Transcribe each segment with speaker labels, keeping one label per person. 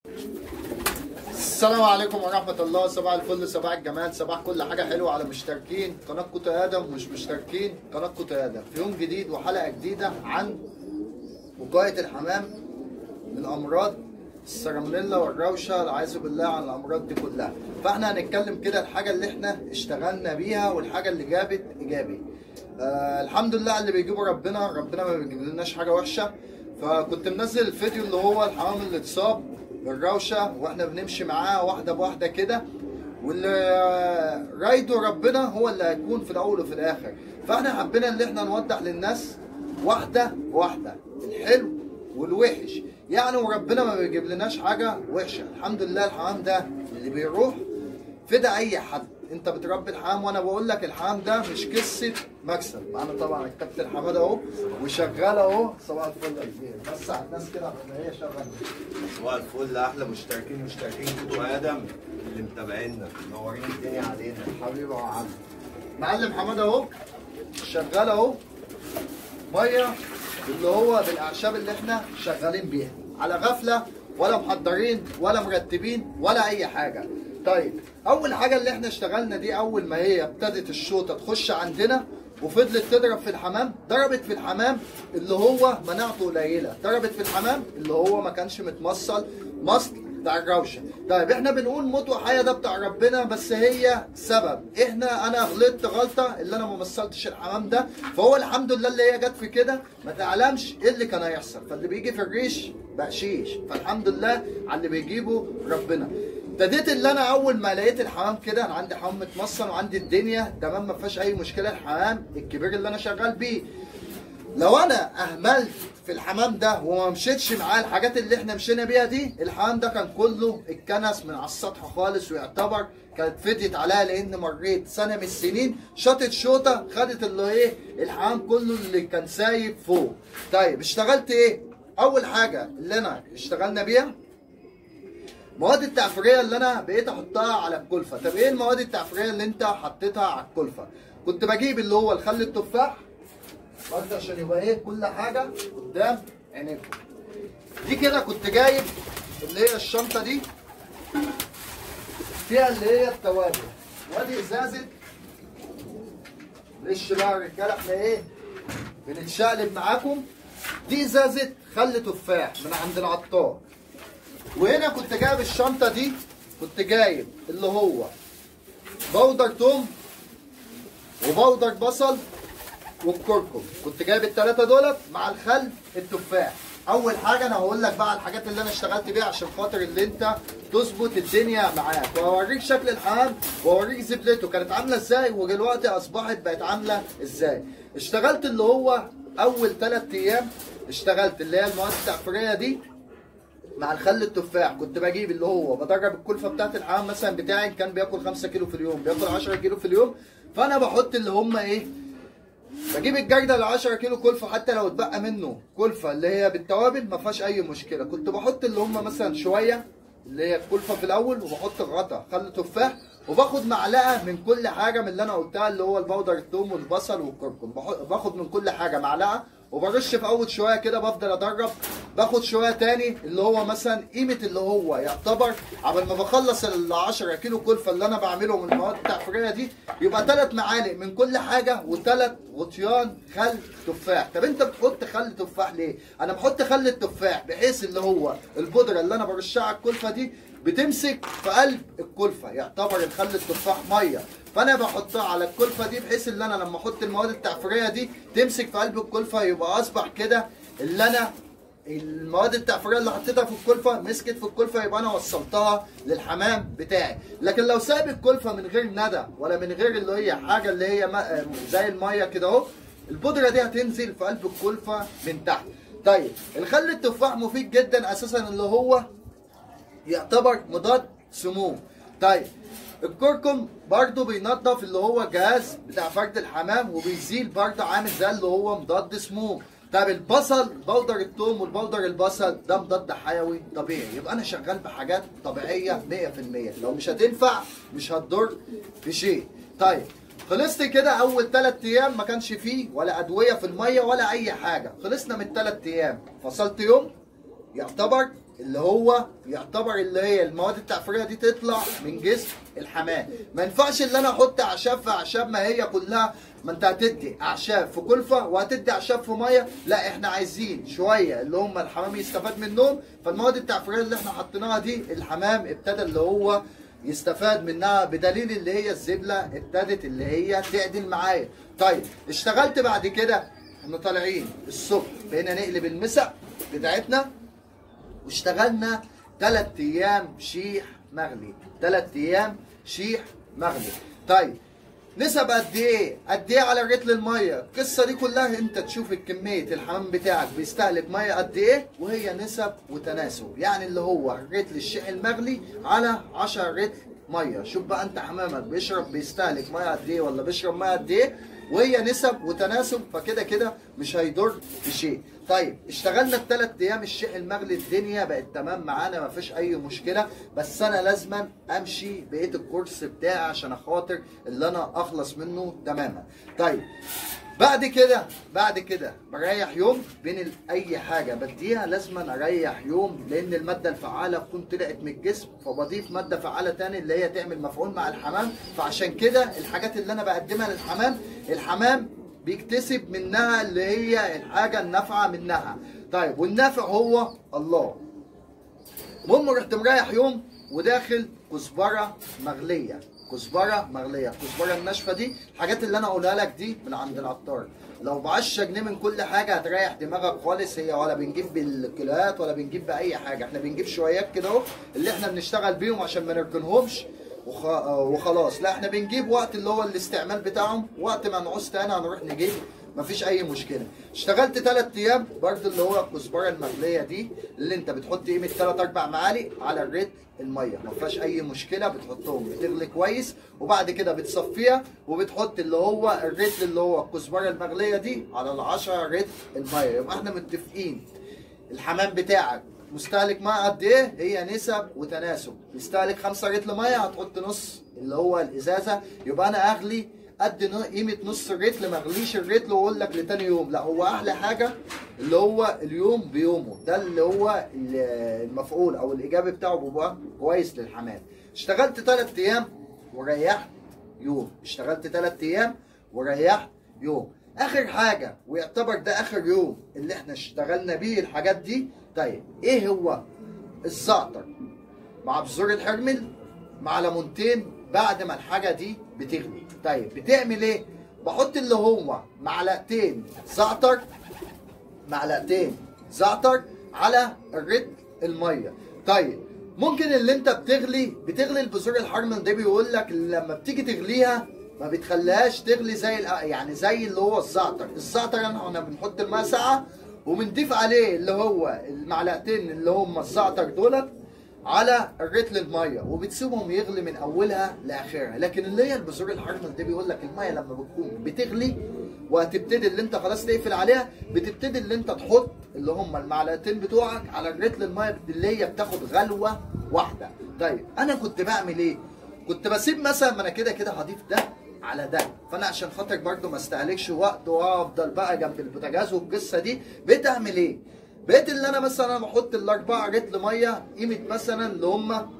Speaker 1: السلام عليكم ورحمة الله صباح الفل صباح الجمال صباح كل حاجة حلوة على مشتركين قناة كوتو آدم مش مشتركين قناة كوتو آدم في يوم جديد وحلقة جديدة عن وقاية الحمام من أمراض السرمنيلا والروشة والعياذ بالله عن الأمراض دي كلها فاحنا هنتكلم كده الحاجة اللي احنا اشتغلنا بيها والحاجة اللي جابت إيجابي آه الحمد لله على اللي بيجيبه ربنا ربنا ما بيجيب لناش حاجة وحشة فكنت منزل الفيديو اللي هو الحمام اللي اتصاب بالروشه واحنا بنمشي معاه واحده بواحده كده واللي رايده ربنا هو اللي هيكون في الاول وفي الاخر فاحنا حبينا ان احنا نوضح للناس واحده واحده الحلو والوحش يعني وربنا ما بيجيب لناش حاجه وحشه الحمد لله الحمام ده اللي بيروح فدا اي حد انت بتربي الحمام وانا بقول لك الحمام ده مش قصه مكسب معانا طبعا الكابتن حماده اهو وشغال اهو صباح الفل يا كبير بس على الناس كده عشان هي شغاله
Speaker 2: صباح الفل احلى مشتركين مشتركين كوتو ادم اللي متابعينا منورين الدنيا علينا
Speaker 1: حبيبي يا عم معلم حماده اهو شغال اهو ميه اللي هو بالاعشاب اللي احنا شغالين بيها على غفله ولا محضرين ولا مرتبين ولا اي حاجه طيب اول حاجه اللي احنا اشتغلنا دي اول ما هي ابتدت الشوطه تخش عندنا وفضلت تضرب في الحمام ضربت في الحمام اللي هو مناعته قليله ضربت في الحمام اللي هو ما كانش متمصل مصل بتاع الروشه طيب احنا بنقول موت وحياه ده بتاع ربنا بس هي سبب احنا انا غلطت غلطه اللي انا ما مصلتش الحمام ده فهو الحمد لله اللي هي جت في كده ما تعلمش ايه اللي كان هيحصل فاللي بيجي في الريش بقشيش فالحمد لله على اللي بيجيبه ربنا ابتديت اللي انا اول ما لقيت الحمام كده انا عندي حمام متمصن وعندي الدنيا تمام ما فيهاش اي مشكله الحمام الكبير اللي انا شغال بيه لو انا اهملت في الحمام ده وما مشيتش معاه الحاجات اللي احنا مشينا بيها دي الحمام ده كان كله اتكنس من على السطح خالص ويعتبر كانت فديت عليها لان مريت سنه من السنين شاطت شوطه خدت اللي ايه الحمام كله اللي كان سايب فوق طيب اشتغلت ايه اول حاجه اللي انا اشتغلنا بيها مواد التعفيريه اللي انا بقيت احطها على الكلفه طب ايه المواد التعفيريه اللي انت حطيتها على الكلفه كنت بجيب اللي هو الخل التفاح برضه عشان يبقى ايه كل حاجه قدام عينيكم دي كده كنت جايب اللي هي الشنطه دي فيها اللي هي التوابل وادي ازازه معلش بقى يا رجاله احنا ايه بنتشقلب معاكم دي ازازه خل تفاح من عند العطار وهنا كنت جايب الشنطه دي كنت جايب اللي هو بودر توم وبودر بصل والكركم كنت جايب الثلاثه دولت مع الخل التفاح اول حاجه انا هقول لك بقى الحاجات اللي انا اشتغلت بيها عشان خاطر اللي انت تظبط الدنيا معاك وهوريك شكل الحمام واوريك زبلته كانت عامله ازاي ودلوقتي اصبحت بقت عامله ازاي اشتغلت اللي هو اول ثلاث ايام اشتغلت اللي هي المواد التعفيريه دي مع الخل التفاح كنت بجيب اللي هو بدرب الكلفه بتاعت الحمام مثلا بتاعي كان بياكل 5 كيلو في اليوم بياكل 10 كيلو في اليوم فانا بحط اللي هم ايه بجيب الجردل ال 10 كيلو كلفه حتى لو اتبقى منه كلفه اللي هي بالتوابل ما فيهاش اي مشكله كنت بحط اللي هم مثلا شويه اللي هي الكلفه في الاول وبحط غطا خل تفاح وباخد معلقه من كل حاجه من اللي انا قلتها اللي هو البودر الثوم والبصل والكركم باخد من كل حاجه معلقه وبرش في اول شويه كده بفضل ادرب باخد شويه تاني اللي هو مثلا قيمه اللي هو يعتبر قبل ما بخلص ال 10 كيلو كلفه اللي انا بعمله من المواد التعفيريه دي يبقى ثلاث معالق من كل حاجه وثلاث غطيان خل تفاح طب انت بتحط خل تفاح ليه انا بحط خل التفاح بحيث اللي هو البودره اللي انا برشها على الكلفه دي بتمسك في قلب الكلفه يعتبر الخل التفاح ميه فانا بحطها على الكلفه دي بحيث ان انا لما احط المواد التعفيريه دي تمسك في قلب الكلفه يبقى اصبح كده اللي انا المواد التعفيريه اللي حطيتها في الكلفه مسكت في الكلفه يبقى انا وصلتها للحمام بتاعي لكن لو سايب الكلفه من غير ندى ولا من غير اللي هي حاجه اللي هي ما- زي الميه كده اهو البودره دي هتنزل في قلب الكلفه من تحت طيب الخل التفاح مفيد جدا اساسا اللي هو يعتبر مضاد سموم طيب الكركم برضو بينظف اللي هو جهاز بتاع فرد الحمام وبيزيل برضو عامل زي اللي هو مضاد سموم طب البصل بودر الثوم والبودر البصل ده مضاد حيوي طبيعي يبقى انا شغال بحاجات طبيعيه 100% لو مش هتنفع مش هتضر في شيء طيب خلصت كده اول ثلاث ايام ما كانش فيه ولا ادويه في الميه ولا اي حاجه خلصنا من ثلاث ايام فصلت يوم يعتبر اللي هو يعتبر اللي هي المواد التعفيريه دي تطلع من جسم الحمام ما ينفعش ان انا احط اعشاب في اعشاب ما هي كلها ما انت هتدي اعشاب في كلفه وهتدي اعشاب في ميه لا احنا عايزين شويه اللي هم الحمام يستفاد منهم فالمواد التعفيريه اللي احنا حطيناها دي الحمام ابتدى اللي هو يستفاد منها بدليل اللي هي الزبله ابتدت اللي هي تعدل معايا طيب اشتغلت بعد كده احنا طالعين الصبح بقينا نقلب المسق بتاعتنا واشتغلنا ثلاث ايام شيح مغلي ثلاث ايام شيح مغلي طيب نسب قد ايه؟ قد ايه على رتل الميه؟ القصه دي كلها انت تشوف كميه الحمام بتاعك بيستهلك ميه قد ايه وهي نسب وتناسب، يعني اللي هو رتل الشيح المغلي على 10 رتل ميه، شوف بقى انت حمامك بيشرب بيستهلك ميه قد ايه ولا بيشرب ميه قد ايه وهي نسب وتناسب فكده كده مش هيضر في شيء. طيب اشتغلنا الثلاث ايام الشيء المغلي الدنيا بقت تمام معانا مفيش اي مشكله بس انا لازما امشي بقيه الكورس بتاعي عشان اخاطر اللي انا اخلص منه تماما. طيب بعد كده بعد كده بريح يوم بين ال- اي حاجه بديها لازما اريح يوم لان الماده الفعاله تكون طلعت من الجسم فبضيف ماده فعاله تاني اللي هي تعمل مفعول مع الحمام فعشان كده الحاجات اللي انا بقدمها للحمام الحمام بيكتسب منها اللي هي الحاجه النافعه منها طيب والنافع هو الله المهم رحت مريح يوم وداخل كزبره مغليه كزبره مغليه الكزبره الناشفه دي الحاجات اللي انا اقولها لك دي من عند العطار لو ب 10 جنيه من كل حاجه هتريح دماغك خالص هي ولا بنجيب بالكيلوهات ولا بنجيب باي حاجه احنا بنجيب شويات كده اهو اللي احنا بنشتغل بيهم عشان ما نركنهمش وخ... وخلاص لا احنا بنجيب وقت اللي هو الاستعمال بتاعهم وقت ما نعوز تاني هنروح نجيب مفيش اي مشكله اشتغلت ثلاث ايام برضه اللي هو الكزبره المغليه دي اللي انت بتحط قيمه 3 4 معالق على الريت الميه ما فيهاش اي مشكله بتحطهم بتغلي كويس وبعد كده بتصفيها وبتحط اللي هو الريت اللي هو الكزبره المغليه دي على ال 10 ريت الميه يبقى احنا متفقين الحمام بتاعك مستهلك ميه قد ايه هي نسب وتناسب يستهلك 5 رتل ميه هتحط نص اللي هو الازازه يبقى انا اغلي قد ن- قيمه نص الرتل ما اغليش الرتل واقول لك لتاني يوم لا هو احلى حاجه اللي هو اليوم بيومه ده اللي هو ال- المفعول او الايجابي بتاعه بيبقى كويس للحمام اشتغلت ثلاث ايام وريحت يوم اشتغلت ثلاث ايام وريحت يوم اخر حاجه ويعتبر ده اخر يوم اللي احنا اشتغلنا بيه الحاجات دي طيب ايه هو الزعتر مع بذور الحرمل مع ليمونتين بعد ما الحاجه دي بتغلي طيب بتعمل ايه بحط اللي هو معلقتين زعتر معلقتين زعتر على الرتل الميه طيب ممكن اللي انت بتغلي بتغلي البذور الحرمل دي بيقول لك لما بتيجي تغليها ما بتخليهاش تغلي زي الأ- يعني زي اللي هو الزعتر الزعتر احنا بنحط الماء ساقعه وبنضيف عليه اللي هو المعلقتين اللي هم الزعتر دولت على الرتل الميه وبتسيبهم يغلي من اولها لاخرها لكن اللي هي البذور الحرمل دي بيقول لك الميه لما بتكون بتغلي وهتبتدي اللي انت خلاص تقفل عليها بتبتدي اللي انت تحط اللي هم المعلقتين بتوعك على الرتل الميه اللي هي بتاخد غلوه واحده طيب انا كنت بعمل ايه كنت بسيب مثلا ما انا كده كده هضيف ده على ده فانا عشان خاطر برضو ما استهلكش وقت وافضل بقى جنب البوتاجاز والقصه دي بقيت اعمل ايه بقيت اللي انا مثلا بحط الاربعه رتل ميه قيمه مثلا اللي هم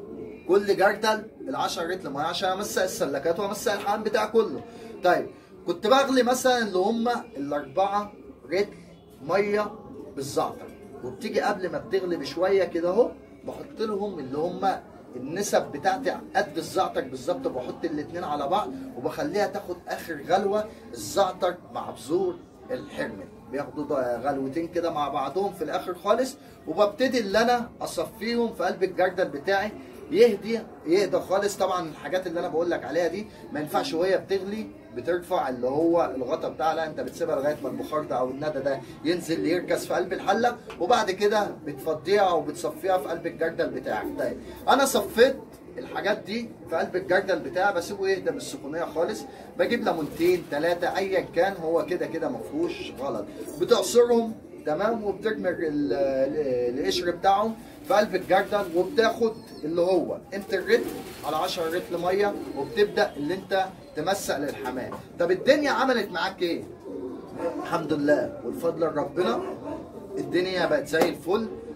Speaker 1: كل جردل ال 10 رتل ميه عشان امسح السلكات وامسح الحمام بتاعي كله طيب كنت بغلي مثلا اللي هم الاربعه رتل ميه بالزعتر وبتيجي قبل ما بتغلي بشويه كده اهو بحط لهم اللي هم النسب بتاعتي قد الزعتر بالظبط بحط الاتنين على بعض وبخليها تاخد اخر غلوه الزعتر مع بذور الحرمل بياخدوا ده غلوتين كده مع بعضهم في الاخر خالص وببتدي اللي انا اصفيهم في قلب الجردل بتاعي يهدي يهدى خالص طبعا الحاجات اللي انا بقول لك عليها دي ما ينفعش وهي بتغلي بترفع اللي هو الغطا بتاعها لا انت بتسيبها لغايه ما البخار ده او الندى ده ينزل يركز في قلب الحله وبعد كده بتفضيها او بتصفيها في قلب الجردل بتاعك طيب انا صفيت الحاجات دي في قلب الجردل بتاعي بسيبه يهدى بالسخونيه خالص بجيب ليمونتين ثلاثه ايا كان هو كده كده ما فيهوش غلط بتعصرهم تمام وبترمي ال- ال- القشر بتاعهم في قلب الجردل وبتاخد اللي هو انت الرتل على 10 رتل ميه وبتبدا اللي انت تمسق للحمام طب الدنيا عملت معاك ايه؟ الحمد لله والفضل لربنا الدنيا بقت زي الفل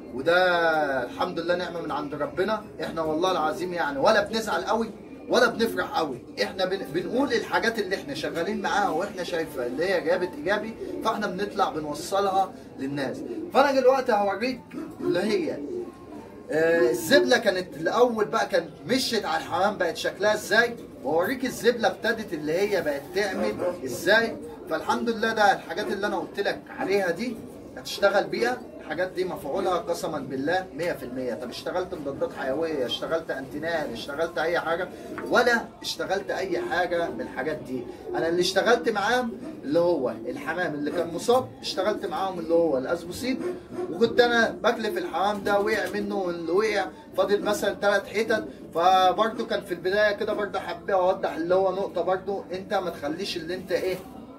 Speaker 1: وده الحمد لله نعمه من عند ربنا احنا والله العظيم يعني ولا بنزعل قوي ولا بنفرح قوي احنا بن... بنقول الحاجات اللي احنا شغالين معاها واحنا شايفه اللي هي جابت ايجابي فاحنا بنطلع بنوصلها للناس فانا دلوقتي هوريك اللي هي آه، الزبله كانت الاول بقى كانت مشيت على الحمام بقت شكلها ازاي واوريك الزبله ابتدت اللي هي بقت تعمل ازاي فالحمد لله ده الحاجات اللي انا قلت لك عليها دي هتشتغل بيها الحاجات دي مفعولها قسما بالله 100% طب اشتغلت مضادات حيويه اشتغلت انتينال اشتغلت اي حاجه ولا اشتغلت اي حاجه من الحاجات دي انا اللي اشتغلت معاهم اللي هو الحمام اللي كان مصاب اشتغلت معاهم اللي هو الاسبوسيد وكنت انا بكلف الحمام ده وقع منه اللي وقع فاضل مثلا ثلاث حتت فبرده كان في البدايه كده برده حابب اوضح اللي هو نقطه برده انت ما تخليش اللي انت ايه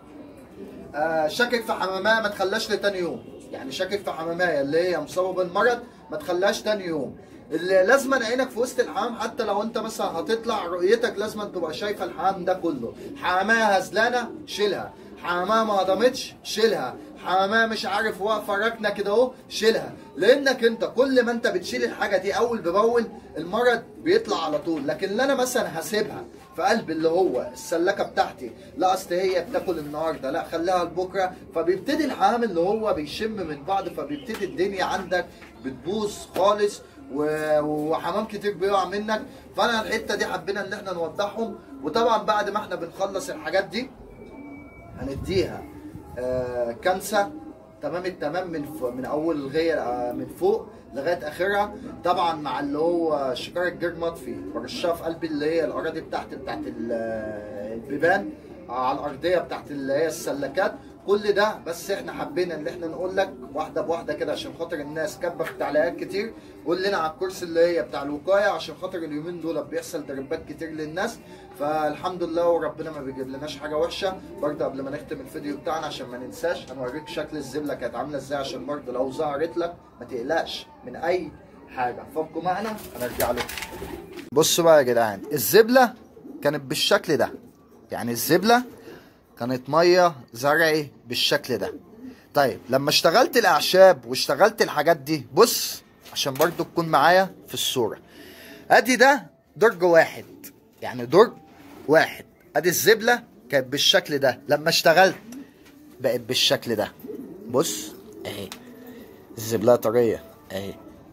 Speaker 1: آه، شاكك في حمامايه ما تخليهاش لتاني يوم يعني شاكك في حمامايه اللي هي مصابه بالمرض ما تخليهاش تاني يوم اللي لازم عينك في وسط الحمام حتى لو انت مثلا هتطلع رؤيتك لازم تبقى شايفه الحمام ده كله حمامايه هزلانه شيلها حمامايه ما هضمتش شيلها حمامايه مش عارف واقفه راكنه كده اهو شيلها لانك انت كل ما انت بتشيل الحاجه دي اول باول المرض بيطلع على طول لكن اللي انا مثلا هسيبها في قلب اللي هو السلاكه بتاعتي لا اصل هي بتاكل النهارده لا خليها لبكره فبيبتدي الحمام اللي هو بيشم من بعض فبيبتدي الدنيا عندك بتبوظ خالص و- وحمام كتير بيقع منك فانا الحته دي حبينا ان احنا نوضحهم وطبعا بعد ما احنا بنخلص الحاجات دي هنديها آه كنسه تمام التمام من ف... من اول الغيه آه من فوق لغايه اخرها طبعا مع اللي هو شكار الجير مطفي برشها في قلب اللي هي الاراضي بتاعت بتاعت ال- آه، البيبان على الارضيه بتاعت اللي هي السلكات كل ده بس احنا حبينا ان احنا نقول لك واحده بواحده كده عشان خاطر الناس كاتبه في تعليقات كتير قول لنا على الكورس اللي هي بتاع الوقايه عشان خاطر اليومين دول بيحصل دربات كتير للناس فالحمد لله وربنا ما بيجيب لناش حاجه وحشه برضه قبل ما نختم الفيديو بتاعنا عشان ما ننساش هنوريك شكل الزبله كانت عامله ازاي عشان برضه لو ظهرت لك ما تقلقش من اي حاجه فابقوا معنا هنرجع لكم بصوا بقى يا جدعان الزبله كانت بالشكل ده يعني الزبله كانت ميه زرعي بالشكل ده طيب لما اشتغلت الاعشاب واشتغلت الحاجات دي بص عشان برضو تكون معايا في الصوره ادي ده درج واحد يعني درج واحد ادي الزبله كانت بالشكل ده لما اشتغلت بقت بالشكل ده بص اهي الزبله طريه اهي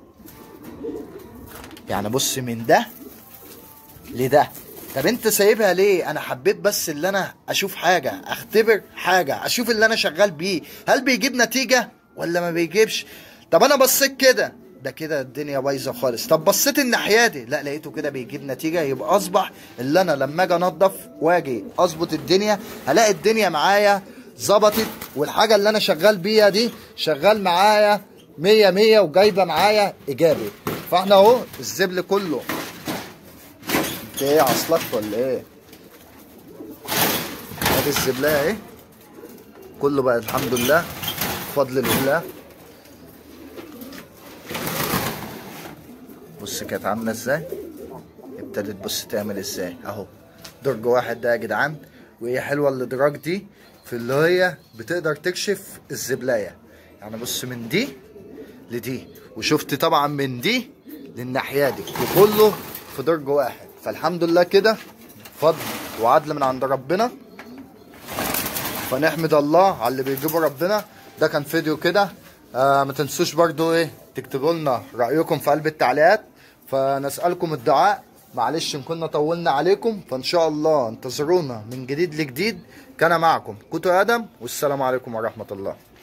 Speaker 1: يعني بص من ده لده طب انت سايبها ليه انا حبيت بس اللي انا اشوف حاجه اختبر حاجه اشوف اللي انا شغال بيه هل بيجيب نتيجه ولا ما بيجيبش طب انا بصيت كده ده كده الدنيا بايظه خالص طب بصيت الناحيه دي لا لقيته كده بيجيب نتيجه يبقى اصبح اللي انا لما اجي انضف واجي اظبط الدنيا هلاقي الدنيا معايا ظبطت والحاجه اللي انا شغال بيها دي شغال معايا مية مية وجايبه معايا ايجابي فاحنا اهو الزبل كله انت ايه عصلك ولا ايه؟ ادي الزبلايه اهي كله بقى الحمد لله بفضل الله بص كانت عامله ازاي ابتدت بص تعمل ازاي اهو درج واحد ده يا جدعان وهي حلوه الادراج دي في اللي هي بتقدر تكشف الزبلايه يعني بص من دي لدي وشفت طبعا من دي للناحيه دي وكله في درج واحد فالحمد لله كده فضل وعدل من عند ربنا فنحمد الله على اللي بيجيبه ربنا ده كان فيديو كده آه ما تنسوش برضو ايه تكتبوا لنا رايكم في قلب التعليقات فنسالكم الدعاء معلش ان كنا طولنا عليكم فان شاء الله انتظرونا من جديد لجديد كان معكم كوتو ادم والسلام عليكم ورحمه الله